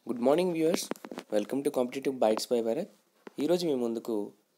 good morning viewers welcome to competitive bytes by Bharat ఈరోజు మీ ముందుకు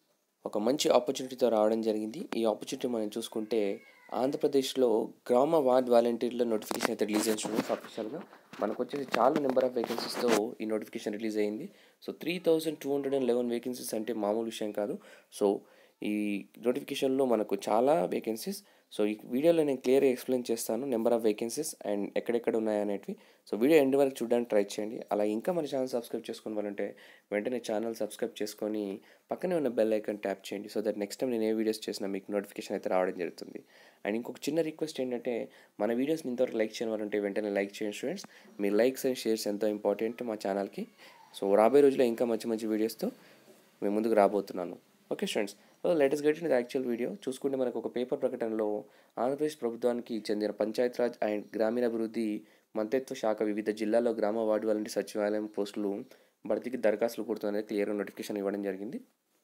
ఒక మంచి ఆపర్చునిటీతో రావడం జరిగింది ఈ ఆపర్చునిటీ మనం చూసుకుంటే ఆంధ్రప్రదేశ్లో గ్రామ వార్డ్ వాలంటీర్ల నోటిఫికేషన్ అయితే రిలీజ్ అయిన స్టూడెంట్స్ ఆఫీషియల్గా మనకు వచ్చేసి చాలా నెంబర్ ఆఫ్ వేకెన్సీస్తో ఈ నోటిఫికేషన్ రిలీజ్ అయింది so three thousand two hundred and eleven vacancies అంటే మామూలు విషయం కాదు సో ఈ నోటిఫికేషన్లో మనకు చాలా వేకెన్సీస్ సో ఈ వీడియోలో నేను క్లియర్గా ఎక్స్ప్లెయిన్ చేస్తాను నెంబర్ ఆఫ్ వేకెన్సీస్ అండ్ ఎక్కడెక్కడ ఉన్నాయి అనేటివి సో వీడియో ఎండ్ వరకు చూడడానికి ట్రై చేయండి అలా ఇంకా మన ఛానల్ సబ్స్క్రైబ్ చేసుకోవాలంటే వెంటనే ఛానల్ సబ్స్క్రైబ్ చేసుకొని పక్కనే ఉన్న బెల్ ఐకాన్ ట్యాప్ చేయండి సో దట్ నెక్స్ట్ టైం నేను ఏ వీడియోస్ చేసినా మీకు నోటిఫికేషన్ అయితే రావడం జరుగుతుంది అండ్ ఇంకొక చిన్న రిక్వెస్ట్ ఏంటంటే మన వీడియోస్ని ఇంతవరకు లైక్ చేయని వారంటే వెంటనే లైక్ చేయండి స్టూడెంట్స్ మీ లైక్స్ అండ్ షేర్స్ ఎంతో ఇంపార్టెంట్ మా ఛానల్కి సో రాబోయే రోజుల్లో ఇంకా మంచి మంచి వీడియోస్తో మేము ముందుకు రాబోతున్నాను okay students latest get in actual video చూసుకుంటే మనకు ఒక పేపర్ ప్రకటనలో ఆంధ్రప్రదేశ్ ప్రభుత్వానికి చెందిన పంచాయతీరాజ్ అండ్ గ్రామీణాభివృద్ధి మంత్రిత్వ శాఖ వివిధ జిల్లాల్లో గ్రామ వార్డు వాలంటీ సచివాలయం పోస్టులు భర్తీకి దరఖాస్తులు కూడుతుందనేది క్లియర్గా నోటిఫికేషన్ ఇవ్వడం జరిగింది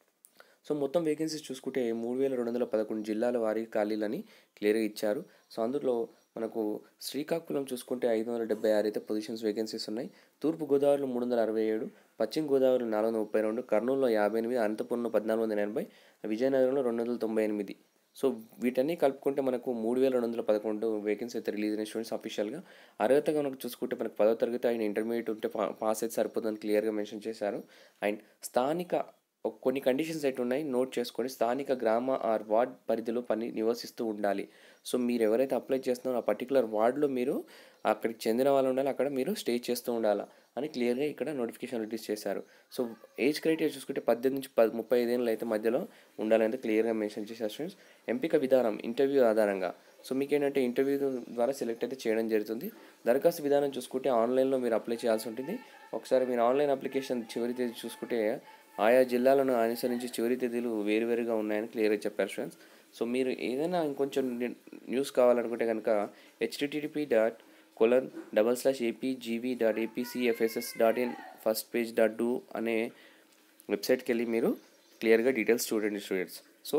సో మొత్తం వేకెన్సీస్ చూసుకుంటే మూడు వేల రెండు వందల పదకొండు జిల్లాల వారి ఖాళీలని క్లియర్గా ఇచ్చారు సో అందులో మనకు శ్రీకాకుళం చూసుకుంటే ఐదు వందల డెబ్బై ఆరు అయితే పొజిషన్స్ వేకెన్సీస్ ఉన్నాయి తూర్పు గోదావరిలో మూడు వందల అరవై ఏడు పశ్చిమ గోదావరిలో నాలుగు వందల ముప్పై రెండు కర్నూలులో యాభై ఎనిమిది అనంతపురంలో పద్నాలుగు వందల ఎనభై విజయనగరంలో రెండు వందల తొంభై ఎనిమిది సో వీటన్నీ కలుపుకుంటే మనకు మూడు వేల రెండు వందల పదకొండు వేకెన్సీ అయితే రిలీజ్ అయిన స్టూడెంట్స్ అఫీషియల్గా అర్హత కనుక చూసుకుంటే మనకు పదో తరగతి ఆయన ఇంటర్మీడియట్ ఉంటే పా పాస్ అయితే సరిపోతుందని క్లియర్గా మెన్షన్ చేశారు అండ్ స్థానిక కొన్ని కండిషన్స్ అయితే ఉన్నాయి నోట్ చేసుకొని స్థానిక గ్రామ ఆర్ వార్డ్ పరిధిలో పని నివసిస్తూ ఉండాలి సో మీరు ఎవరైతే అప్లై చేస్తున్నారో ఆ పర్టికులర్ వార్డులో మీరు అక్కడికి చెందిన వాళ్ళు ఉండాలి అక్కడ మీరు స్టే చేస్తూ ఉండాలా అని క్లియర్గా ఇక్కడ నోటిఫికేషన్ రిలీజ్ చేశారు సో ఏజ్ క్రైటీరియా చూసుకుంటే పద్దెనిమిది నుంచి పది ముప్పై ఐదేళ్ళు అయితే మధ్యలో ఉండాలని క్లియర్గా మెన్షన్ చేశారు స్టూడెంట్స్ ఎంపిక విధానం ఇంటర్వ్యూ ఆధారంగా సో మీకు ఏంటంటే ఇంటర్వ్యూ ద్వారా సెలెక్ట్ అయితే చేయడం జరుగుతుంది దరఖాస్తు విధానం చూసుకుంటే ఆన్లైన్లో మీరు అప్లై చేయాల్సి ఉంటుంది ఒకసారి మీరు ఆన్లైన్ అప్లికేషన్ చివరి తేదీ చూసుకుంటే ఆయా జిల్లాలను అనుసరించి చివరి తేదీలు వేరువేరుగా ఉన్నాయని క్లియర్గా చెప్పారు స్టూడెంట్స్ సో మీరు ఏదైనా ఇంకొంచెం న్యూస్ కావాలనుకుంటే కనుక HTTP dot colon double slash AP GV dot APCFSS dot in first page dot do అనే వెబ్సైట్కి వెళ్ళి మీరు క్లియర్గా డీటెయిల్స్ చూడండి students so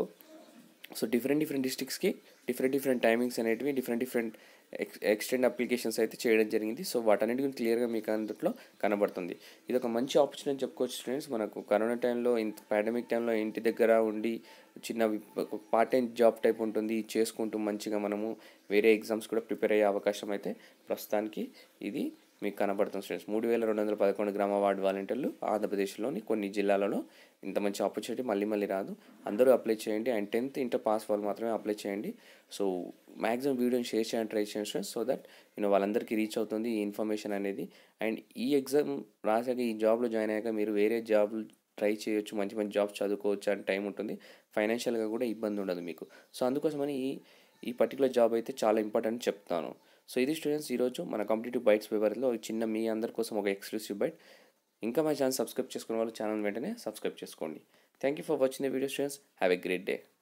so different different డిస్ట్రిక్ట్స్కి డిఫరెంట్ డిఫరెంట్ టైమింగ్స్ అనేటివి different different ex extend applications అయితే చేయడం జరిగింది సో వాటన్నిటి గురించి క్లియర్గా మీకు అందులో కనబడుతుంది ఇది ఒక మంచి ఆపర్చునిటీ చెప్పుకోవచ్చు స్టూడెంట్స్ మనకు కరోనా టైంలో ఇంత పాండమిక్ టైంలో ఇంటి దగ్గర ఉండి చిన్న పార్ట్ టైం జాబ్ టైప్ ఉంటుంది చేసుకుంటూ మంచిగా మనము వేరే ఎగ్జామ్స్ కూడా ప్రిపేర్ అయ్యే అవకాశం అయితే ప్రస్తుతానికి ఇది మీకు కనబడుతుంది స్టూడెంట్స్ మూడు వేల రెండు వందల పదకొండు గ్రామ వార్డు వాలంటీర్లు ఆంధ్రప్రదేశ్లోని కొన్ని జిల్లాలలో ఇంత మంచి ఆపర్చునిటీ మళ్ళీ మళ్ళీ రాదు అందరూ అప్లై చేయండి అండ్ టెన్త్ ఇంటర్ పాస్ వాళ్ళు మాత్రమే అప్లై చేయండి సో మ్యాక్సిమం వీడియోని షేర్ చేయండి ట్రై చేయండి స్టూడెంట్స్ సో దట్ నేను వాళ్ళందరికీ రీచ్ అవుతుంది ఈ ఇన్ఫర్మేషన్ అనేది అండ్ ఈ ఎగ్జామ్ రాసాక ఈ జాబ్లో జాయిన్ అయ్యాక మీరు వేరే జాబ్లు ట్రై చేయొచ్చు మంచి మంచి జాబ్స్ చదువుకోవచ్చు అని టైం ఉంటుంది ఫైనాన్షియల్గా కూడా ఇబ్బంది ఉండదు మీకు సో అందుకోసమని ఈ ఈ పర్టికులర్ జాబ్ అయితే చాలా ఇంపార్టెంట్ చెప్తాను సో ఇది స్టూడెంట్స్ ఈరోజు మన కాంపిటేటివ్ బైట్స్ పేపర్లో చిన్న మీ అందరి కోసం ఒక ఎక్స్క్లూసివ్ బైట్ ఇంకా మా ఛానల్ సబ్స్క్రైబ్ చేసుకున్న వాళ్ళు ఛానల్ వెంటనే సబ్స్క్రైబ్ చేసుకోండి thank you for watching the video students have a great day